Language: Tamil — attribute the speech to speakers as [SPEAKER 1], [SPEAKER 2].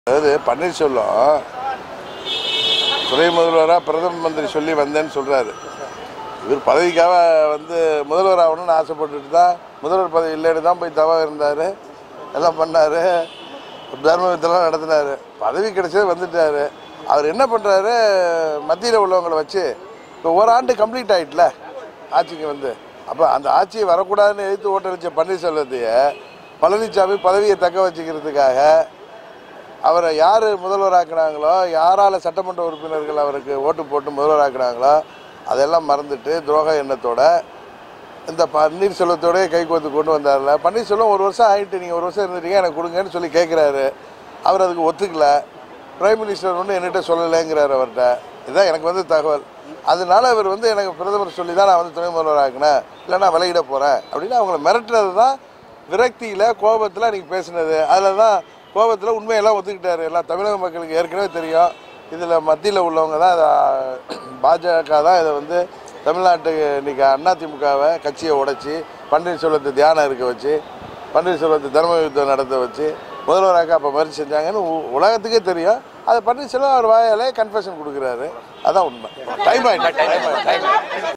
[SPEAKER 1] அதாவது பன்னீர்செல்வம் துணை முதல்வராக பிரதம மந்திரி சொல்லி வந்தேன்னு சொல்கிறாரு இவர் பதவிக்காக வந்து முதல்வர் ஆகணும்னு ஆசைப்பட்டுட்டு தான் முதல்வர் பதவி இல்லைன்னு தான் போய் தவா இருந்தார் எல்லாம் பண்ணார் தர்மயுத்தெல்லாம் நடத்தினார் பதவி கிடைச்சது வந்துட்டார் அவர் என்ன பண்ணுறாரு மத்தியில் உள்ளவங்களை வச்சு இப்போ ஒரு ஆண்டு கம்ப்ளீட் ஆகிட்டுல ஆட்சிக்கு வந்து அப்போ அந்த ஆட்சியை வரக்கூடாதுன்னு எதிர்த்து ஓட்டளிச்ச பன்னீர்செல்வத்தையே பழனிசாமி பதவியை தக்க வச்சுக்கிறதுக்காக அவரை யார் முதல்வராக்குனாங்களோ யாரால் சட்டமன்ற உறுப்பினர்கள் அவருக்கு ஓட்டு போட்டு முதல்வராக்குனாங்களோ அதெல்லாம் மறந்துட்டு துரோக எண்ணத்தோட இந்த பன்னீர்செல்வத்தோடய கை கோர்த்து கொண்டு வந்தார்ல பன்னீர்செல்வம் ஒரு வருஷம் ஆகிட்டு நீங்கள் ஒரு வருஷம் இருந்துட்டீங்க எனக்கு கொடுங்கன்னு சொல்லி கேட்குறாரு அவர் அதுக்கு ஒத்துக்கல பிரைம் மினிஸ்டர் ஒன்றும் என்கிட்ட சொல்லலைங்கிறார் அவர்கிட்ட இதுதான் எனக்கு வந்து தகவல் அதனால இவர் வந்து எனக்கு பிரதமர் சொல்லி தான் நான் வந்து துணை முதல்வர் ஆக்கினேன் இல்லை நான் விலகிட போகிறேன் அப்படின்னு அவங்கள மிரட்டுறது தான் விரக்தியில் கோபத்தில் அன்றைக்கி பேசினது அதில் தான் கோபத்தில் உண்மையெல்லாம் ஒத்துக்கிட்டாரு எல்லாம் தமிழக மக்களுக்கு ஏற்கனவே தெரியும் இதில் மத்தியில் உள்ளவங்க தான் இதை பாஜக தான் இதை வந்து தமிழ்நாட்டுக்கு இன்றைக்கி அதிமுகவை கட்சியை உடைச்சி பன்னீர்செல்வத்தை தியானம் இருக்க வச்சு பன்னீர்செல்வத்தை தர்ம யுத்தம் நடத்த வச்சு முதல்வராக அப்போ மாதிரி செஞ்சாங்கன்னு உ- உலகத்துக்கே தெரியும் அதை பன்னீர்செல்வம் அவர் வாயாலே கன்ஃபெஷன் கொடுக்குறாரு அதான் உண்மை டைம் ஆகிட்டு டைம் ஆகிட்டு